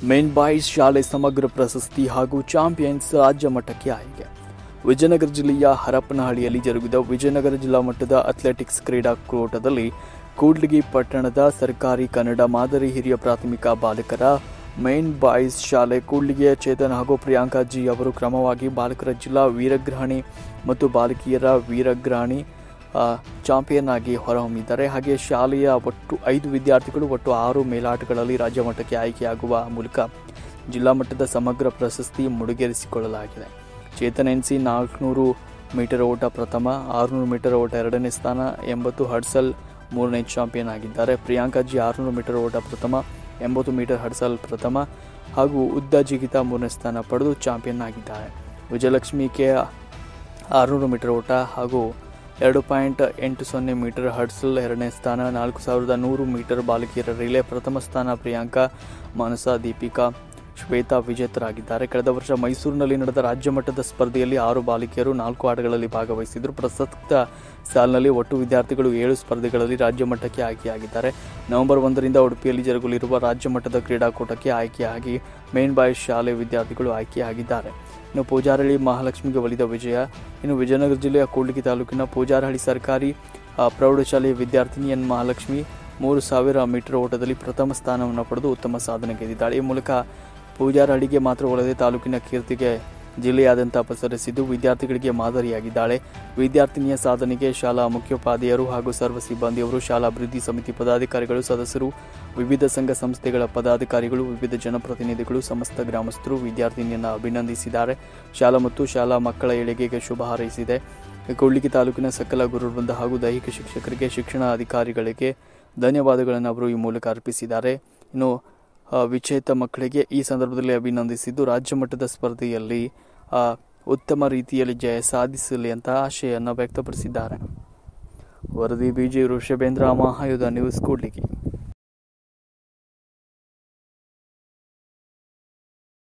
main boys ಶಾಲೆ ಸಮಗ್ರ ಪ್ರಶಸ್ತಿ ಹಾಗೂ ಚಾಂಪಿಯನ್ಸ್ ರಾಜ್ಯ ಮಟ್ಟಕ್ಕೆ ಆಯ್ಕೆ ವಿಜಯನಗರ ಜಿಲ್ಲೆಯ ಹರಪನಹಳ್ಳಿಯಲ್ಲಿ ಜರುಗಿದ ವಿಜಯನಗರ ಜಿಲ್ಲಾ ಮಟ್ಟದ ಅಥ್ಲೆಟಿಕ್ಸ್ ಕ್ರೀಡಾಕೂಟದಲ್ಲಿ ಕೂಡ್ಲಿಗಿ ಪಟ್ಟಣದ ಸರ್ಕಾರಿ ಕನ್ನಡ ಮಾದರಿ ಹಿರಿಯ ಪ್ರಾಥಮಿಕ ಬಾಲಕರ ಮೇನ್ ಬಾಯ್ಸ್ ಶಾಲೆ ಕೂಡ್ಲಿಗಿಯ ಚೇತನ್ ಹಾಗೂ ಪ್ರಿಯಾಂಕಾ ಜಿ ಅವರು ಕ್ರಮವಾಗಿ ಬಾಲಕರ ಜಿಲ್ಲಾ ವೀರಗ್ರಹಣಿ ಮತ್ತು ಬಾಲಕಿಯರ ವೀರಗ್ರಹಣಿ ಆ, ಚಾಂಪಿಯನ್ ಆಗಿ ಹೊರಹೊಮ್ಮಿದ್ದಾರೆ ಹಾಗೆ ಶಾಲೆಯ ಒಟ್ಟು ಐದು ವಿದ್ಯಾರ್ಥಿಗಳು ಒಟ್ಟು ಆರು ಮೇಲಾಟಗಳಲ್ಲಿ ರಾಜ್ಯ ಮಟ್ಟಕ್ಕೆ ಆಯ್ಕೆಯಾಗುವ ಮೂಲಕ ಜಿಲ್ಲಾ ಮಟ್ಟದ ಸಮಗ್ರ ಪ್ರಶಸ್ತಿ ಮುಡಿಗೇರಿಸಿಕೊಳ್ಳಲಾಗಿದೆ ಚೇತನ್ ಎನ್ಸಿ ನಾಲ್ಕುನೂರು ಮೀಟರ್ ಓಟ ಪ್ರಥಮ ಆರುನೂರು ಮೀಟರ್ ಓಟ ಎರಡನೇ ಸ್ಥಾನ ಎಂಬತ್ತು ಹಡ್ಸಲ್ ಮೂರನೇ ಚಾಂಪಿಯನ್ ಆಗಿದ್ದಾರೆ ಪ್ರಿಯಾಂಕಾ ಜಿ ಆರುನೂರು ಮೀಟರ್ ಓಟ ಪ್ರಥಮ ಎಂಬತ್ತು ಮೀಟರ್ ಹಡ್ಸಲ್ ಪ್ರಥಮ ಹಾಗೂ ಉದ್ದ ಜಿಗಿತ ಮೂರನೇ ಸ್ಥಾನ ಪಡೆದು ಚಾಂಪಿಯನ್ ಆಗಿದ್ದಾರೆ ವಿಜಯಲಕ್ಷ್ಮಿ ಕೆ ಆರುನೂರು ಮೀಟರ್ ಓಟ ಹಾಗೂ ಎರಡು ಪಾಯಿಂಟ್ ಎಂಟು ಸೊನ್ನೆ ಮೀಟರ್ ಹಡ್ಸಲ್ ಎರಡನೇ ಸ್ಥಾನ ನಾಲ್ಕು ಸಾವಿರದ ನೂರು ಮೀಟರ್ ಬಾಲಕಿಯರ ರಿಲೇ ಪ್ರಥಮ ಸ್ಥಾನ ಪ್ರಿಯಾಂಕಾ ಮಾನಸ ದೀಪಿಕಾ ಶ್ವೇತಾ ವಿಜೇತರಾಗಿದ್ದಾರೆ ಕಳೆದ ವರ್ಷ ಮೈಸೂರಿನಲ್ಲಿ ನಡೆದ ರಾಜ್ಯ ಮಟ್ಟದ ಸ್ಪರ್ಧೆಯಲ್ಲಿ ಆರು ಬಾಲಕಿಯರು ನಾಲ್ಕು ಆಟಗಳಲ್ಲಿ ಭಾಗವಹಿಸಿದ್ರು ಪ್ರಸಕ್ತ ಸಾಲಿನಲ್ಲಿ ಒಟ್ಟು ವಿದ್ಯಾರ್ಥಿಗಳು ಏಳು ಸ್ಪರ್ಧೆಗಳಲ್ಲಿ ರಾಜ್ಯ ಮಟ್ಟಕ್ಕೆ ಆಯ್ಕೆಯಾಗಿದ್ದಾರೆ ನವೆಂಬರ್ ಒಂದರಿಂದ ಉಡುಪಿಯಲ್ಲಿ ಜರುಗಲಿರುವ ರಾಜ್ಯ ಮಟ್ಟದ ಕ್ರೀಡಾಕೂಟಕ್ಕೆ ಆಯ್ಕೆಯಾಗಿ ಮೇನ್ ಬಾಯ್ಸ್ ಶಾಲೆ ವಿದ್ಯಾರ್ಥಿಗಳು ಆಯ್ಕೆಯಾಗಿದ್ದಾರೆ ಇನ್ನು ಪೂಜಾರಹಳ್ಳಿ ಮಹಾಲಕ್ಷ್ಮಿಗೆ ಒಲಿದ ವಿಜಯ ಇನ್ನು ವಿಜಯನಗರ ಜಿಲ್ಲೆಯ ಕೂಡ್ಲಿಗಿ ತಾಲೂಕಿನ ಪೂಜಾರಹಳ್ಳಿ ಸರ್ಕಾರಿ ಆ, ಪ್ರೌಢಶಾಲೆಯ ವಿದ್ಯಾರ್ಥಿನಿ ಎನ್ ಮಹಾಲಕ್ಷ್ಮಿ ಮೂರು ಸಾವಿರ ಮೀಟರ್ ಓಟದಲ್ಲಿ ಪ್ರಥಮ ಸ್ಥಾನವನ್ನು ಪಡೆದು ಉತ್ತಮ ಸಾಧನೆ ಗೆದ್ದಿದ್ದಾಳೆ ಈ ಮೂಲಕ ಪೂಜಾರಹಳ್ಳಿಗೆ ಮಾತ್ರವಲ್ಲದೆ ತಾಲೂಕಿನ ಕೀರ್ತಿಗೆ ಜಿಲ್ಲೆಯಾದ್ಯಂತ ಪಸರಿಸಿದ್ದು ವಿದ್ಯಾರ್ಥಿಗಳಿಗೆ ಮಾದರಿಯಾಗಿದ್ದಾಳೆ ವಿದ್ಯಾರ್ಥಿನಿಯ ಸಾಧನೆಗೆ ಶಾಲಾ ಮುಖ್ಯೋಪಾಧ್ಯಾಯರು ಹಾಗೂ ಸರ್ವ ಸಿಬ್ಬಂದಿಯವರು ಶಾಲಾ ಅಭಿವೃದ್ಧಿ ಸಮಿತಿ ಪದಾಧಿಕಾರಿಗಳು ಸದಸ್ಯರು ವಿವಿಧ ಸಂಘ ಸಂಸ್ಥೆಗಳ ಪದಾಧಿಕಾರಿಗಳು ವಿವಿಧ ಜನಪ್ರತಿನಿಧಿಗಳು ಸಮಸ್ತ ಗ್ರಾಮಸ್ಥರು ವಿದ್ಯಾರ್ಥಿನಿಯನ್ನು ಅಭಿನಂದಿಸಿದ್ದಾರೆ ಶಾಲಾ ಮತ್ತು ಶಾಲಾ ಮಕ್ಕಳ ಏಳಿಗೆಗೆ ಶುಭ ಹಾರೈಸಿದೆ ಕೂಡ್ಲಿಗಿ ತಾಲೂಕಿನ ಸಕಲ ಗುರುವೃಂದ ಹಾಗೂ ದೈಹಿಕ ಶಿಕ್ಷಕರಿಗೆ ಶಿಕ್ಷಣ ಅಧಿಕಾರಿಗಳಿಗೆ ಧನ್ಯವಾದಗಳನ್ನು ಅವರು ಈ ಮೂಲಕ ಅರ್ಪಿಸಿದ್ದಾರೆ ಇನ್ನು ಆ, ವಿಚೇತ ಮಕ್ಕಳಿಗೆ ಈ ಸಂದರ್ಭದಲ್ಲಿ ಅಭಿನಂದಿಸಿದ್ದು ರಾಜ್ಯ ಮಟ್ಟದ ಸ್ಪರ್ಧೆಯಲ್ಲಿ ಆ, ಉತ್ತಮ ರೀತಿಯಲ್ಲಿ ಜಯ ಸಾಧಿಸಲಿ ಅಂತ ಆಶೆಯನ್ನು ವ್ಯಕ್ತಪಡಿಸಿದ್ದಾರೆ ವರದಿ ಬಿಜಿ ಋಷಭೇಂದ್ರ ಮಹಾಯುಧ ನ್ಯೂಸ್ ಕೂಡ್ಲಿಗಿ